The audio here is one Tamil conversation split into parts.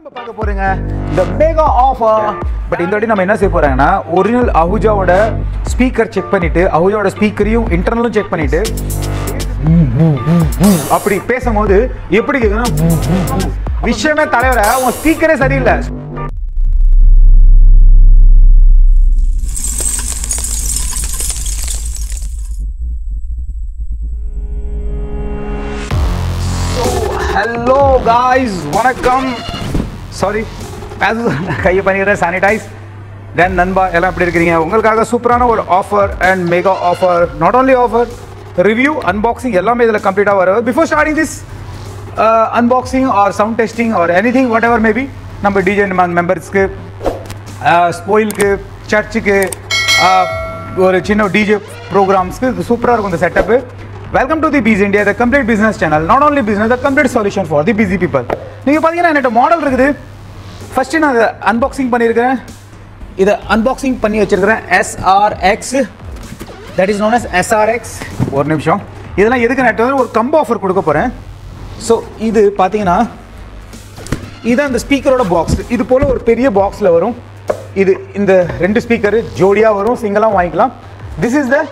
நம்ம பார்க்க போறீங்க இந்த மெகா ஆஃபர் பட் இந்த வாட்டி நம்ம என்ன செய்ய போறாங்கன்னா ஒரிஜினல் அஹுஜாவோட ஸ்பீக்கர் செக் பண்ணிட்டு அஹுஜாவோட ஸ்பீக்கரையும் இன்டர்னலும் செக் பண்ணிட்டு அப்படி பேசும்போது எப்படி கேக்குதுன்னா விஷயமே தலைவர உன் ஸ்பீக்கரே சரியில்லை ஹலோ காய்ஸ் வணக்கம் சாரி கையை பண்ணிடுறேன் சானிடைஸ் தென் நண்பா எல்லாம் எப்படி இருக்கிறீங்க உங்களுக்காக சூப்பரான ஒரு offer and mega offer not only offer review unboxing எல்லாமே இதில் கம்ப்ளீட்டாக வரும் before starting this unboxing or sound testing or any thing what ever maybe நம்ம டிஜே மெம்பர்ஸ்க்கு ஸ்போயிலுக்கு சர்ச்சுக்கு ஒரு சின்ன டிஜே ப்ரோக்ராம்ஸ்க்கு இது சூப்பராக இருக்கும் இந்த setup welcome to the Peace India the complete business channel not only business the complete solution for the busy people நீங்கள் பார்த்தீங்கன்னா என்கிட்ட மாடல் இருக்குது ஃபஸ்ட்டு நான் இதை அன்பாக்சிங் பண்ணியிருக்கிறேன் இதை அன்பாக்சிங் பண்ணி வச்சிருக்கிறேன் SRX that is known as SRX ஒரு நிமிஷம் இதெல்லாம் எதுக்கு நான் வந்து ஒரு கம்போ ஆஃபர் கொடுக்க போகிறேன் ஸோ இது பார்த்தீங்கன்னா இது அந்த ஸ்பீக்கரோட பாக்ஸ் இது போல் ஒரு பெரிய பாக்ஸில் வரும் இது இந்த ரெண்டு ஸ்பீக்கர் ஜோடியாக வரும் சிங்கிளாக வாங்கிக்கலாம் this is the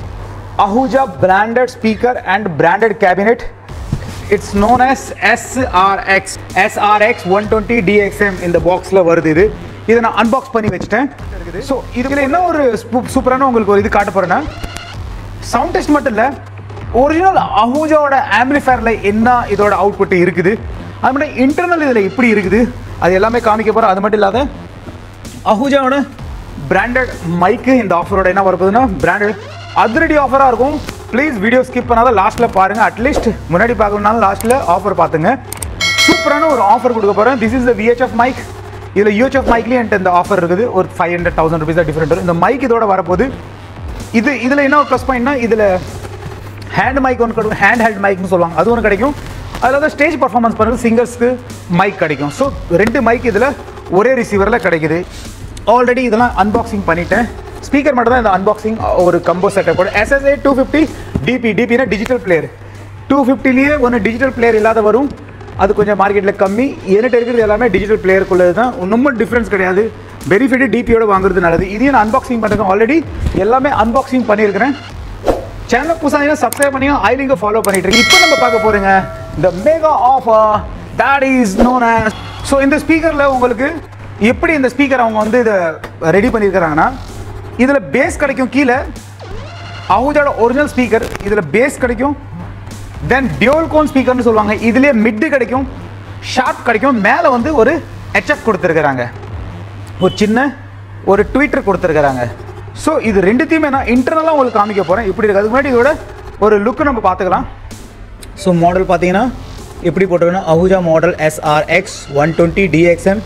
Ahuja branded speaker and branded cabinet it's known as SRX SRX one twenty TXM இந்த பாக்ஸில் வருது இது இதை நான் அன்பாக்ஸ் பண்ணி வச்சுட்டேன் ஸோ இதில் என்ன ஒரு சூப்பரான உங்களுக்கு ஒரு இது காட்ட போகிறேன்னா சவுண்ட் டெஸ்ட் மட்டும் இல்லை ஒரிஜினல் அஹூஜாவோட ஆம்பிளிஃபயரில் என்ன இதோட அவுட்புட் இருக்குது அது மட்டும் இன்டர்னல் இதில் எப்படி இருக்குது அது எல்லாமே காமிக்க போகிறோம் அது மட்டும் இல்லாத அஹூஜாவோட பிராண்டட் மைக்கு இந்த ஆஃபரோட என்ன வரப்போகுதுன்னா பிராண்டட் அதிரடி ஆஃபராக இருக்கும் ப்ளீஸ் வீடியோ ஸ்கிப் பண்ணாத லாஸ்ட்டில் பாருங்கள் அட்லீஸ்ட் முன்னாடி பார்க்கணுனாலும் லாஸ்ட்டில் ஆஃபர் பார்த்துங்க சூப்பரான ஒரு ஆஃபர் கொடுக்க போகிறேன் this is the VHF mic இதில் யூஹெச்எஃப் மைக்லேயும் என்கிட்ட இந்த ஆஃபர் இருக்குது ஒரு five hundred thousand rupees different வரும் இந்த மைக் இதோட வரப்போகுது இது இதில் என்ன ஒரு ப்ளஸ் பாயிண்ட்னா இதில் ஹேண்ட் மைக் ஒன்று கிடைக்கும் ஹேண்ட் ஹெல்ட் மைக்னு சொல்லுவாங்க அது ஒன்று கிடைக்கும் அதில் வந்து ஸ்டேஜ் பர்ஃபார்மன்ஸ் பண்ணுறது சிங்கர்ஸ்க்கு மைக் கிடைக்கும் ஸோ ரெண்டு மைக் இதில் ஒரே ரிசீவரில் கிடைக்குது ஆல்ரெடி இதெல்லாம் அன்பாக்சிங் பண்ணிட்டேன் ஸ்பீக்கர் மட்டும் தான் இந்த அன்பாக்சிங் ஒரு கம்போ செட்டப் கூட எஸ்எஸ்ஏ டூ ஃபிஃப்டி டிபி டிபினா டிஜிட்டல் பிளேயர் டூ ஃபிஃப்டிலேயே ஒன்று டிஜிட்டல் பிளேயர் இல்லாத வரும் அது கொஞ்சம் மார்க்கெட்டில் கம்மி என்கிட்ட இருக்கிறது எல்லாமே டிஜிட்டல் பிளேயருக்குள்ளது தான் ரொம்ப டிஃப்ரென்ஸ் கிடையாது பெனிஃபிட் டிபியோட வாங்குறது நல்லது இதையும் நான் அன்பாக்சிங் பண்ணிருக்கேன் ஆல்ரெடி எல்லாமே அன்பாக்சிங் பண்ணியிருக்கிறேன் சேனல் புதுசாக சப்ஸ்கிரைப் பண்ணி ஐலிங்க ஃபாலோ பண்ணிட்டு இருக்கு இப்போ நம்ம பார்க்க போறோங்க இந்த mega offer that is known so இந்த ஸ்பீக்கரில் உங்களுக்கு எப்படி இந்த ஸ்பீக்கர் அவங்க வந்து இதை ரெடி பண்ணியிருக்கிறாங்கன்னா இதில் பேஸ் கிடைக்கும் கீழே அவுஜோட ஒரிஜினல் ஸ்பீக்கர் இதில் பேஸ் கிடைக்கும் தென் டியூல் கோன் ஸ்பீக்கர்னு சொல்லுவாங்க இதுலேயே மிட்டு கிடைக்கும் ஷார்ப் கிடைக்கும் மேலே வந்து ஒரு ஹெச்எஃப் கொடுத்துருக்குறாங்க ஒரு சின்ன ஒரு ட்விட்டர் கொடுத்துருக்குறாங்க ஸோ இது ரெண்டுத்தையுமே நான் இன்டர்னலாக உங்களுக்கு காமிக்க போகிறேன் இப்படி இருக்கு அதுக்கு முன்னாடி இதோட ஒரு லுக்கு நம்ம பார்த்துக்கலாம் ஸோ மாடல் பார்த்தீங்கன்னா எப்படி போட்டிருக்கோன்னா Ahuja model SRX one twenty TXM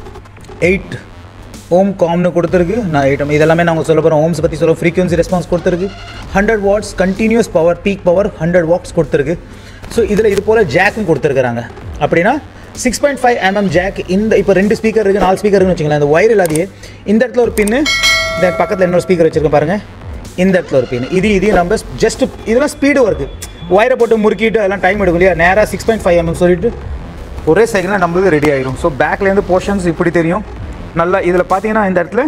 eight ohm காம்னு கொடுத்துருக்கு நான் ஐட்டம் இதெல்லாமே நாங்கள் சொல்ல போகிறோம் ஓம்ஸ் பற்றி சொல்ல ஃப்ரீக்வன்சி ரெஸ்பான்ஸ் கொடுத்துருக்கு hundred watts continuous power peak power hundred watts கொடுத்துருக்கு ஸோ இதில் இது போல் ஜாக்கும் கொடுத்துருக்குறாங்க அப்படின்னா six point five MM jack இந்த இப்போ ரெண்டு ஸ்பீக்கர் இருக்குது நாலு ஸ்பீக்கர் இருக்குன்னு வச்சுக்கலாம் இந்த ஒயர் இல்லாதையே இந்த இடத்துல ஒரு பின்னு இந்த பக்கத்தில் இன்னொரு ஸ்பீக்கர் வச்சுருக்கேன் பாருங்கள் இந்த இடத்துல ஒரு பின் இது இதையும் நம்ம ஜஸ்ட் இதெல்லாம் ஸ்பீடு ஒர்க்கு ஒயரை போட்டு முறுக்கிட்டு அதெல்லாம் டைம் எடுக்கும் இல்லையா நேராக சிக்ஸ் பாயிண்ட் ஃபைவ் எம்எம் சொல்லிட்டு ஒரே செகண்டில் நம்மளுக்கு ரெடி ஆயிரும் ஸோ பேக்லேருந்து போர்ஷன்ஸ் இப்படி தெரியும் நல்லா இதில் பார்த்தீங்கன்னா இந்த இடத்துல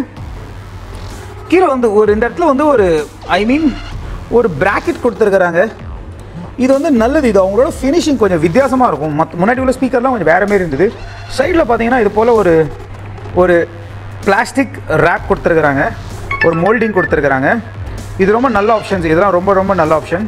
கீழே வந்து ஒரு இந்த இடத்துல வந்து ஒரு ஐ மீன் ஒரு பிராக்கெட் கொடுத்துருக்குறாங்க இது வந்து நல்லது இது அவங்களோட ஃபினிஷிங் கொஞ்சம் வித்தியாசமாக இருக்கும் மற்ற முன்னாடி உள்ள ஸ்பீக்கர்லாம் கொஞ்சம் வேறு மாரி இருந்தது சைடில் பார்த்தீங்கன்னா இது போல் ஒரு ஒரு பிளாஸ்டிக் ரேப் கொடுத்துருக்குறாங்க ஒரு மோல்டிங் கொடுத்துருக்குறாங்க இது ரொம்ப நல்ல ஆப்ஷன்ஸ் இதெல்லாம் ரொம்ப ரொம்ப நல்ல ஆப்ஷன்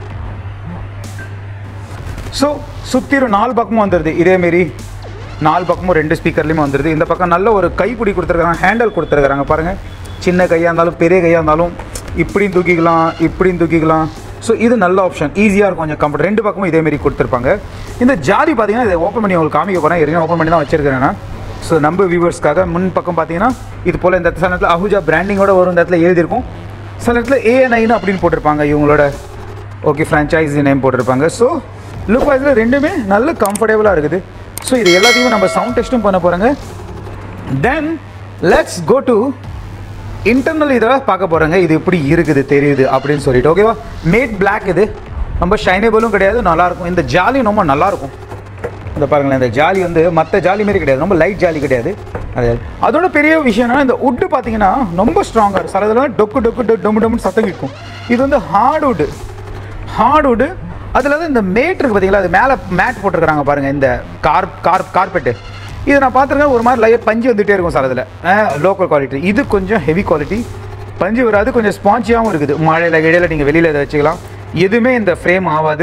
ஸோ சுற்றிரும் நாலு பக்கமும் வந்துடுது இதேமாரி நாலு பக்கமும் ரெண்டு ஸ்பீக்கர்லேயுமே வந்துடுது இந்த பக்கம் நல்ல ஒரு கைப்பிடி கொடுத்துருக்காங்க ஹேண்டில் கொடுத்துருக்காங்க பாருங்கள் சின்ன கையாக இருந்தாலும் பெரிய கையாக இருந்தாலும் இப்படியும் தூக்கிக்கலாம் இப்படியும் தூக்கிக்கலாம் ஸோ இது நல்ல ஆப்ஷன் ஈஸியாக இருக்கும் கொஞ்சம் கம்ஃபர்ட் ரெண்டு பக்கமும் இதேமாரி கொடுத்துருப்பாங்க இந்த ஜாதி பார்த்தீங்கன்னா இதை ஓப்பன் பண்ணி உங்களுக்கு காமிக்க போகிறேன் ஏற்கனவே ஓப்பன் பண்ணி தான் வச்சிருக்கிறேன் நான் ஸோ நம்ம வியூவர்ஸ்க்காக முன் பக்கம் பார்த்தீங்கன்னா இது போல் இந்த சில நேரத்தில் அஹுஜா பிராண்டிங்கோட வரும் இந்த இடத்துல எழுதியிருக்கும் சில நேரத்தில் ஏஎன்ஐன்னு அப்படின்னு போட்டிருப்பாங்க இவங்களோட ஓகே ஃப்ரான்ச்சைசி நேம் போட்டிருப்பாங்க ஸோ லுக் வைஸில் ரெண்டுமே நல்ல கம்ஃபர்டபுளாக இருக்குது ஸோ இது எல்லாத்தையுமே நம்ம சவுண்ட் டெஸ்ட்டும் பண்ண போகிறோங்க then let's go to internal இதை பார்க்க போகிறோங்க இது எப்படி இருக்குது தெரியுது அப்படின்னு சொல்லிட்டு ஓகேவா மேட் பிளாக் இது ரொம்ப ஷைனபிளும் கிடையாது நல்லாயிருக்கும் இந்த ஜாலி ரொம்ப நல்லாயிருக்கும் இந்த பாருங்களேன் இந்த ஜாலி வந்து மற்ற ஜாலி மாரி கிடையாது ரொம்ப லைட் ஜாலி கிடையாது அது அதோட பெரிய விஷயம் என்னன்னா இந்த உட்டு பார்த்தீங்கன்னா ரொம்ப ஸ்ட்ராங்காக இருக்கும் சில இதெல்லாம் டொக்கு டொக்கு டொ- டொம்மு டொம்முன்னு சத்தம் கேட்கும் இது வந்து ஹார்ட்வுட் ஹார்ட்வுட் அதில் வந்து இந்த மேட் இருக்கு பார்த்தீங்களா அது மேலே மேட் போட்டிருக்கிறாங்க பாருங்கள் இந்த கார் கார் கார்பெட்டு இது நான் பார்த்துருக்கேன் ஒரு மாதிரி லைட் பஞ்சு வந்துகிட்டே இருக்கும் சார் அதில் லோக்கல் குவாலிட்டி இது கொஞ்சம் ஹெவி குவாலிட்டி பஞ்சு வராது கொஞ்சம் ஸ்பான்ச்சியாகவும் இருக்குது மழையில் இடையில நீங்கள் வெளியில் இதை வச்சுக்கலாம் எதுவுமே இந்த ஃப்ரேம் ஆகாது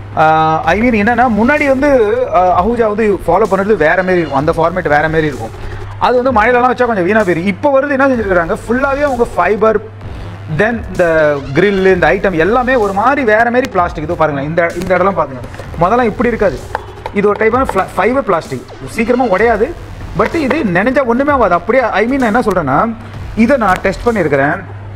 ஐ மீன் என்னன்னா முன்னாடி வந்து அஹ், அஹூஜா வந்து ஃபாலோ பண்ணுறது வேற மாரி இருக்கும் அந்த ஃபார்மேட் வேற மாரி இருக்கும் அது வந்து மழையிலலாம் வச்சா கொஞ்சம் வீணாக போயிடும் இப்போ வருது என்ன செஞ்சுருக்காங்க ஃபுல்லாகவே அவங்க ஃபைபர் தென் இந்த grill இந்த ஐட்டம் எல்லாமே ஒரு மாதிரி வேற மாதிரி பிளாஸ்டிக் இதோ பாருங்களேன் இந்த இந்த இடம்லாம் பாருங்க முதல்ல இப்படி இருக்காது இது ஒரு டைப்பான ஃபைபர் பிளாஸ்டிக் சீக்கிரமாக உடையாது பட் இது நினைஞ்சா ஒன்றுமே ஆகாது அப்படியே ஐ மீன் நான் என்ன சொல்கிறேன்னா இதை நான் டெஸ்ட் பண்ணியிருக்கிறேன்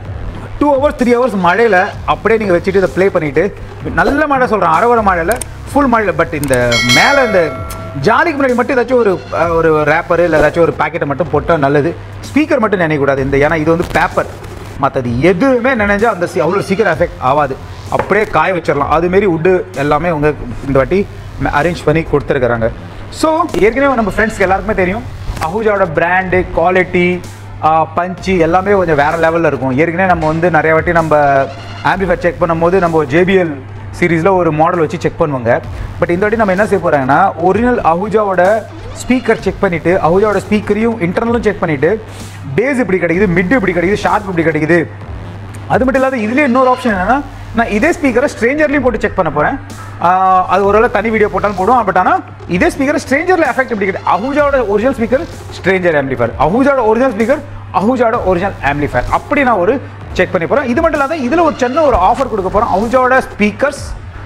டூ ஹவர்ஸ் த்ரீ ஹவர்ஸ் மழையில் அப்படியே நீங்கள் வச்சுட்டு இதை ப்ளே பண்ணிவிட்டு நல்ல மழை சொல்கிறேன் அரைவர மழையில் ஃபுல் மழையில் பட் இந்த மேலே இந்த ஜாலிக்கு முன்னாடி மட்டும் ஏதாச்சும் ஒரு அஹ், ஒரு ரேப்பர் இல்லை ஏதாச்சும் ஒரு பாக்கெட்டை மட்டும் போட்டால் நல்லது ஸ்பீக்கர் மட்டும் நினைக்கக்கூடாது இந்த ஏன்னா இது வந்து பேப்பர் மற்றது எதுவுமே நினைஞ்சா அந்த சி அவ்வளோ சீக்கிரம் எஃபெக்ட் ஆகாது அப்படியே காய வச்சிடலாம் அதுமாரி உட்டு எல்லாமே உங்க இந்த வாட்டி அரேஞ்ச் பண்ணி கொடுத்துருக்குறாங்க ஸோ ஏற்கனவே நம்ம ஃப்ரெண்ட்ஸ்க்கு எல்லாருக்குமே தெரியும் அஹூஜாவோட பிராண்டு குவாலிட்டி பஞ்சு எல்லாமே கொஞ்சம் வேற லெவலில் இருக்கும் ஏற்கனவே நம்ம வந்து நிறைய வாட்டி நம்ம ஆம்பிஃபை செக் பண்ணும்போது நம்ம ஜேபிஎல் சீரீஸில் ஒரு மாடல் வச்சு செக் பண்ணுவாங்க பட் இந்த வாட்டி நம்ம என்ன செய்ய போகிறாங்கன்னா ஒரிஜினல் அஹூஜாவோட ஸ்பீக்கர் செக் பண்ணிவிட்டு அஹூஜாவோட ஸ்பீக்கரையும் இன்டர்னலும் செக் பண்ணிவிட்டு பேஸ் இப்படி கிடைக்குது மிட் இப்படி கிடைக்குது ஷார்ப் இப்படி கிடைக்குது அது மட்டும் இல்லாத இதுலேயே இன்னொரு ஆப்ஷன் என்னன்னா நான் இதே ஸ்பீக்கரை ஸ்ட்ரேஞ்சர்லையும் போட்டு செக் பண்ண போகிறேன் அது ஒரு தனி வீடியோ போட்டாலும் போடுவோம் பட் ஆனால் இதே ஸ்பீக்கர் ஸ்ட்ரேஞ்சரில் எஃபெக்ட் எப்படி கிடையாது அஹூஜாவோட ஒரிஜினல் ஸ்பீக்கர் ஸ்ட்ரேஞ்சர் ஆம்பிளிஃபயர் அஹூஜாவோட ஒரிஜினல் ஸ்பீக்கர் அஹூஜாவோட ஒரிஜினல் ஆம்பிளிஃபயர் அப்படி நான் ஒரு செக் பண்ணி போகிறேன் இது மட்டும் இல்லாத இதில் ஒரு சின்ன ஒரு ஆஃபர் கொடுக்க போகிறோம் அஹூஜாவோட ஸ்பீக்கர்ஸ்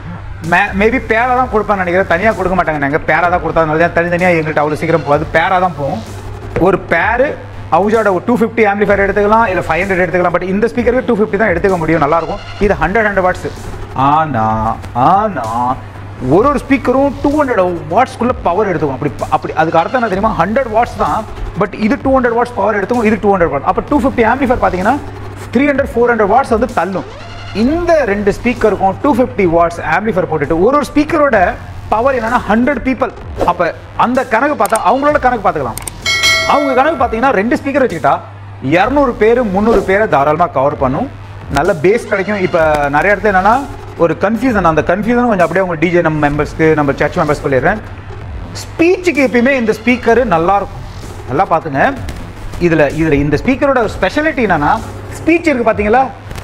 மே மேபி பேரா தான் கொடுப்பேன்னு நினைக்கிறேன் தனியாக கொடுக்க மாட்டாங்க நாங்கள் பேரா தான் கொடுத்தாங்க தான் தனித்தனியாக எங்கள்கிட்ட அவ்வளோ சீக்கிரம் போகாது பேரா தான் போகும் ஒரு பேரு அவுஜாட ஒரு டூ ஃபிஃப்டி ஆம்பிளிஃபயர் எடுத்துக்கலாம் இல்லை ஃபைவ் ஹண்ட்ரட் எடுத்துக்கலாம் பட் இந்த ஸ்பீக்கருக்கு டூ ஃபிஃப்டி தான் எடுத்துக்க முடியும் நல்லாயிருக்கும் இது ஹண்ட்ரட் ஹண்ட்ரட் வாட்ஸ் ஆனா ஆனா ஒரு ஒரு ஸ்பீக்கரும் டூ ஹண்ட்ரட் வாட்ஸ்க்குள்ள பவர் எடுத்துக்கும் அப்படி அப்படி அதுக்கு அர்த்தம் என்ன தெரியுமா ஹண்ட்ரட் வாட்ஸ் தான் பட் இது டூ ஹண்ட்ரட் வாட்ஸ் பவர் எடுத்துக்கும் இது டூ ஹண்ட்ரட் வாட் அப்போ டூ ஃபிஃப்டி ஆம்பிளிஃபயர் பார்த்தீங்கன்னா three hundred four hundred watts வந்து தள்ளும் இந்த ரெண்டு ஸ்பீக்கருக்கும் டூ ஃபிஃப்டி வாட்ஸ் ஆம்பிளிஃபயர் போட்டுட்டு ஒரு ஒரு ஸ்பீக்கரோட பவர் என்னன்னா ஹண்ட்ரட் பீப்பிள் அப்போ அந்த கணக்கு பார்த்தா அவங்களோட கணக்கு பார்த்துக்கலாம் அவங்க கணக்கு பார்த்தீங்கன்னா ரெண்டு ஸ்பீக்கர் வச்சுக்கிட்டா இரநூறு பேர் முந்நூறு பேரை தாராளமாக கவர் பண்ணும் நல்ல பேஸ் கிடைக்கும் இப்போ நிறைய இடத்துல என்னன்னா ஒரு கன்ஃபியூசன் அந்த கன்ஃபியூசன் கொஞ்சம் அப்படியே உங்க டிஜே நம்ம மெம்பர்ஸ்க்கு நம்ம சர்ச் மெம்பர்ஸ் சொல்லிடுறேன் ஸ்பீச்சுக்கு எப்பயுமே இந்த ஸ்பீக்கர் நல்லா இருக்கும் நல்லா பார்த்துங்க இதில் இதில் இந்த ஸ்பீக்கரோட ஸ்பெஷாலிட்டி என்னன்னா ஸ்பீச் இருக்கு பார்த்தீங்களா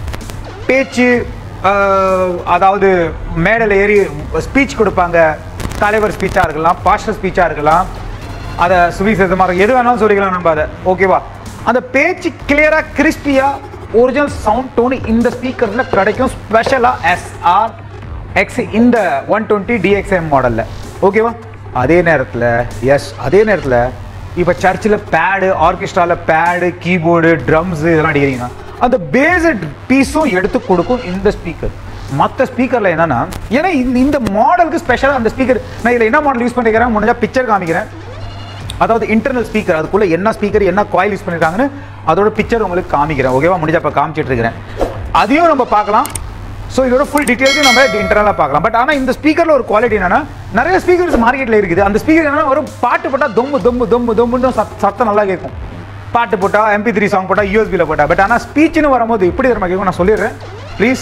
பேச்சு ஆஹ், அதாவது மேடையில் ஏறி ஸ்பீச் கொடுப்பாங்க தலைவர் ஸ்பீச்சாக இருக்கலாம் பாஸ்டர் ஸ்பீச்சாக இருக்கலாம் அதை சுவிசேஷமாக எது வேணாலும் சொல்லிக்கலாம் நம்ம அதை ஓகேவா அந்த பேச்சு கிளியராக கிறிஸ்பியாக ஒரிஜினல் சவுண்ட் டோன் இந்த ஸ்பீக்கர்ஸில் கிடைக்கும் ஸ்பெஷலாக எஸ்ஆர் எக்ஸ் இந்த ஒன் டுவெண்ட்டி டிஎக்ஸ்எம் மாடலில் ஓகேவா அதே நேரத்தில் எஸ் அதே நேரத்தில் இப்போ சர்ச்சில் பேடு ஆர்கெஸ்ட்ராவில் பேடு கீபோர்டு ட்ரம்ஸ் இதெல்லாம் அடிக்கிறீங்கன்னா அந்த பேசிக் பீஸும் எடுத்து கொடுக்கும் இந்த ஸ்பீக்கர் மற்ற ஸ்பீக்கரில் என்னன்னா ஏன்னா இந்த இந்த மாடலுக்கு ஸ்பெஷலாக அந்த ஸ்பீக்கர் நான் இதில் என்ன மாடல் யூஸ் பண்ணிக்கிறேன் முடிஞ்சா பிக்சர் காமிக்கிறேன் அதாவது இன்டர்னல் ஸ்பீக்கர் அதுக்குள்ள என்ன ஸ்பீக்கர் என்ன காயில் யூஸ் பண்ணிருக்காங்கன்னு அதோட பிக்சர் உங்களுக்கு காமிக்கிறேன் ஓகேவா முடிஞ்சா இப்போ காமிச்சிட்டு இருக்கிறேன் அதையும் நம்ம பார்க்கலாம் ஸோ இதோட ஃபுல் டீட்டெயில்ஸும் நம்ம இன்டர்னலாக பார்க்கலாம் பட் ஆனால் இந்த ஸ்பீக்கரில் ஒரு குவாலிட்டி என்னன்னா நிறைய ஸ்பீக்கர்ஸ் மார்க்கெட்டில் இருக்குது அந்த ஸ்பீக்கர் என்னன்னா ஒரு பாட்டு போட்டால் தொம்பு தொம்பு தொம்பு தொம்புன்னு சத் சத்தம் நல்லா கேட்கும் பாட்டு போட்டால் எம்பி த்ரீ சாங் போட்டால் யூஎஸ்பியில் போட்டால் பட் ஆனால் ஸ்பீச்னு வரும்போது எப்படி தெரியுமா கேட்கும் நான் சொல்லிடுறேன் ப்ளீஸ்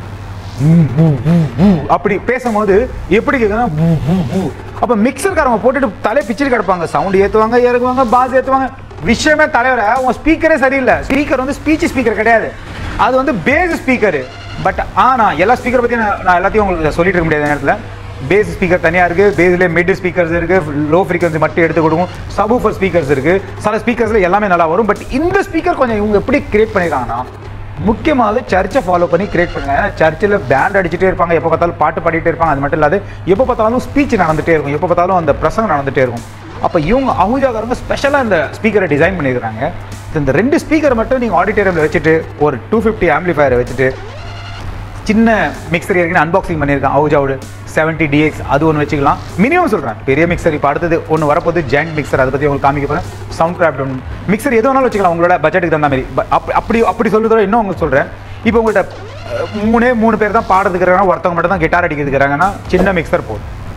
அப்படி பேசும்போது எப்படி கேட்குதுன்னா அப்போ மிக்சர்காரங்க போட்டுட்டு தலை பிச்சுட்டு கிடப்பாங்க சவுண்ட் ஏற்றுவாங்க இறக்குவாங்க பாஸ் ஏற்றுவாங்க விஷயமே தலைவர உங்க ஸ்பீக்கரே சரியில்லை ஸ்பீக்கர் வந்து ஸ்பீச் ஸ்பீக்கர் கிடையாது அது வந்து பேஸ் ஸ்பீக்கர் பட் ஆனா எல்லா ஸ்பீக்கர் பற்றி நான் நான் எல்லாத்தையும் உங்களுக்கு சொல்லிட்டு இருக்க முடியாத நேரத்தில் பேஸ் ஸ்பீக்கர் தனியாக இருக்கு பேஸ்ல மிட் ஸ்பீக்கர்ஸ் இருக்கு லோ ஃப்ரீக்வன்சி மட்டும் எடுத்து கொடுக்கும் சபூஃபர் ஸ்பீக்கர்ஸ் இருக்கு சில ஸ்பீக்கர்ஸ்ல எல்லாமே நல்லா வரும் பட் இந்த ஸ்பீக்கர் கொஞ்சம் இவங்க எப்படி கிரியேட் பண்ணிருக்காங்கன்னா முக்கியமாக சர்ச்சை ஃபாலோ பண்ணி கிரியேட் பண்ணுங்க ஏன்னா சர்ச்சில் பேண்ட் அடிச்சுட்டே இருப்பாங்க எப்போ பார்த்தாலும் பாட்டு பாடிட்டே இருப்பாங்க அது மட்டும் இல்லாது எப்போ பார்த்தாலும் ஸ்பீச் நடந்துட்டே இருக்கும் எப்போ பார்த்தாலும் அந்த பிரசங்கம் நடந்துட்டே இருக்கும் அப்போ இவங்க அஹூஜாக்காரங்க ஸ்பெஷலாக இந்த ஸ்பீக்கரை டிசைன் பண்ணியிருக்காங்க இந்த ரெண்டு ஸ்பீக்கர் மட்டும் நீங்கள் ஆடிட்டோரியமில் வச்சுட்டு ஒரு டூ ஃபிஃப்டி ஆம்பிளிஃபயரை வச்சுட்டு சின்ன மிக்சர் ஏற்கனவே அன்பாக்சிங் பண்ணியிருக்கேன் அவுஜாவோட செவன்ட்டி டிஎக்ஸ் அது ஒன்று வச்சுக்கலாம் மினிமம் சொல்கிறேன் பெரிய மிக்சர் இப்போ அடுத்தது ஒன்று வரப்போது ஜாயிண்ட் மிக்சர் அதை பற்றி உங்களுக்கு காமிக்க போகிறேன் சவுண்ட் கிராஃப்ட் ஒன்று மிக்சர் எது வேணாலும் வச்சுக்கலாம் உங்களோட பட்ஜெட்டுக்கு தகுந்த மாதிரி ப- அப்படி அப்படி அப்படி சொல்றதோட இன்னும் உங்களுக்கு சொல்கிறேன் இப்போ உங்கள்கிட்ட அஹ், மூணே மூணு பேர் தான் பாடுறதுக்கு இருக்காங்க ஒருத்தவங்க மட்டும் தான் கிட்டார் அடிக்கிறதுக்கு இருக்காங்கன்னா சின்ன மிக்சர் போதும்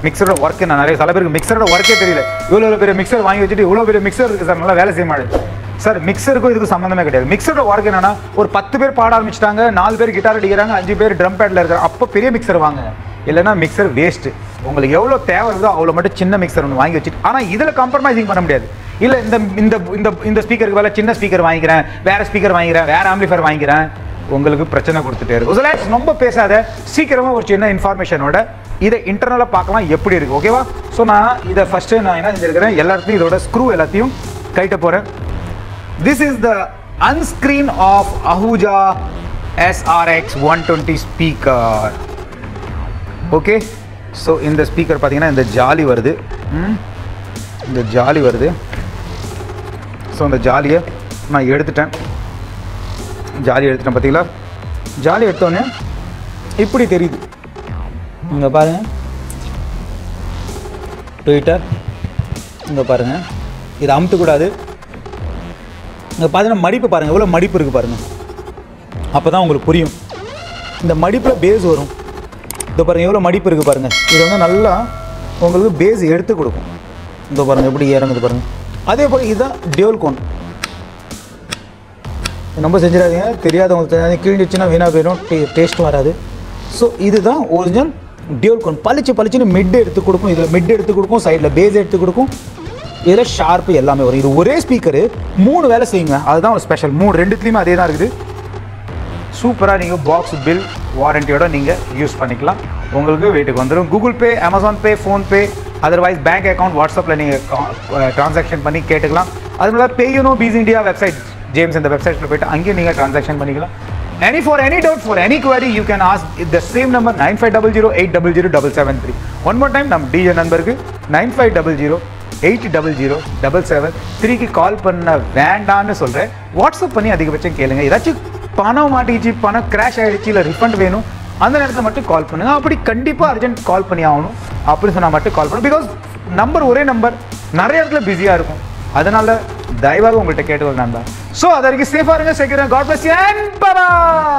மிக்சரோட ஒர்க் நான் நிறைய சில பேருக்கு மிக்சரோட ஒர்க்கே தெரியல இவ்வளோ பெரிய மிக்சர் வாங்கி வச்சுட்டு இவ்வளோ பெரிய மிக்சர் இருக்குது சார் நல்லா வேலை செய்ய மாட்டேது சார் மிக்சருக்கும் இதுக்கு சம்மந்தமே கிடையாது மிக்சரோட ஒர்க் என்னன்னா ஒரு பத்து பேர் பாட ஆரம்பிச்சிட்டாங்க நாலு பேர் கிட்டார் அடிக்கிறாங்க அஞ்சு பேர் ட்ரம் பேட்ல இருக்காங்க அப்போ பெரிய மிக்சர் வாங்க இல்லைன்னா மிக்சர் வேஸ்ட் உங்களுக்கு எவ்வளோ தேவை இருக்கோ அவ்வளோ மட்டும் சின்ன மிக்சர் ஒன்று வாங்கி வச்சுட்டு ஆனால் இதில் காம்ப்ரமைசிங் பண்ண முடியாது இல்லை இந்த இந்த இந்த இந்த ஸ்பீக்கருக்கு வேலை சின்ன ஸ்பீக்கர் வாங்கிக்கிறேன் வேற ஸ்பீக்கர் வாங்கிக்கிறேன் வேற ஆம்பிளிஃபயர் வாங்கிக்கிறேன் உங்களுக்கு பிரச்சனை கொடுத்துட்டே இருக்கும் So, let's ரொம்ப பேசாத சீக்கிரமா ஒரு சின்ன இன்ஃபார்மேஷனோட இதை இன்டர்னலாக பார்க்கலாம் எப்படி இருக்கு ஓகேவா ஸோ நான் இதை ஃபர்ஸ்ட் நான் என்ன செஞ்சிருக்கிறேன் எல்லாத்தையும் இதோட ஸ்க்ரூ எல்லாத்தையும் கைட்ட போறேன் this is the unscreen of Ahuja SRX one twenty speaker okay so இந்த ஸ்பீக்கர் பார்த்தீங்கன்னா இந்த ஜாலி வருது ம், இந்த ஜாலி வருது ஸோ அந்த ஜாலியை நான் எடுத்துட்டேன் ஜாலி எடுத்துட்டேன் பார்த்தீங்களா ஜாலி எடுத்தோடனே இப்படி தெரியுது இங்கே பாருங்க ட்விட்டர் இங்கே பாருங்க இதை அமுத்தக்கூடாது இங்கே பார்த்தீங்கன்னா மடிப்பு பாருங்கள் எவ்வளோ மடிப்பு இருக்குது பாருங்கள் அப்போ தான் உங்களுக்கு புரியும் இந்த மடிப்பில் பேஸ் வரும் இந்த பாருங்கள் எவ்வளோ மடிப்பு இருக்குது பாருங்கள் இது வந்து நல்லா உங்களுக்கு பேஸ் எடுத்து கொடுக்கும் இந்த பாருங்கள் எப்படி இறங்குது பாருங்கள் அதே போல் இதுதான் டியோல் கோன் ரொம்ப செஞ்சிடாதீங்க தெரியாதவங்களுக்கு தெரியாது கிழிஞ்சிச்சுன்னா வீணாக போயிடும் டே டேஸ்ட் வராது ஸோ இதுதான் ஒரிஜினல் டியூல் கோன் பளிச்சு பளிச்சுன்னு மிட் எடுத்து கொடுக்கும் இதில் மிட் எடுத்து கொடுக்கும் சைடில் பேஸ் எடுத்து கொடுக்கும் இதில் ஷார்ப்பு எல்லாமே வரும் இது ஒரே ஸ்பீக்கரு மூணு வேலை செய்யுங்க அதுதான் ஒரு ஸ்பெஷல் மூணு ரெண்டுத்துலேயுமே அதே தான் இருக்குது சூப்பராக நீங்கள் பாக்ஸ் பில் வாரண்டியோட நீங்கள் யூஸ் பண்ணிக்கலாம் உங்களுக்கு வீட்டுக்கு வந்துடும் Google Pay Amazon Pay PhonePe otherwise bank account வாட்ஸ்அப்பில் நீங்கள் ட்ரான்சாக்ஷன் பண்ணி கேட்டுக்கலாம் அது மாதிரி பேயூனோ பீஸ் இந்தியா வெப்சைட் ஜேம்ஸ் இந்த வெப்சைட்டில் போயிட்டு அங்கேயும் நீங்கள் ட்ரான்சாக்ஷன் பண்ணிக்கலாம் any for any doubt for any query you can ask the same number nine five double zero eight double zero double seven three one more time நம்ம டிஜே நம்பருக்கு nine five double zero eight double zero double seven த்ரீக்கு கால் பண்ண வேண்டான்னு சொல்கிறேன் வாட்ஸ்அப் பண்ணி அதிகபட்சம் கேளுங்க ஏதாச்சும் பணம் மாட்டிக்கிச்சு பணம் கிராஷ் ஆகிடுச்சு இல்லை ரிஃபண்ட் வேணும் அந்த நேரத்தில் மட்டும் கால் பண்ணுங்க அப்படி கண்டிப்பாக அர்ஜென்ட் கால் பண்ணி ஆகணும் அப்படின்னு சொன்னால் மட்டும் கால் பண்ணும் பிகாஸ் நம்பர் ஒரே நம்பர் நிறைய இடத்துல பிஸியாக இருக்கும் அதனால தயவாக உங்கள்கிட்ட கேட்டுக்கொள் நண்பா ஸோ அது வரைக்கும் சேஃபாக இருங்க செக்யூர் காட் பிளஸ் அண்ட் பரா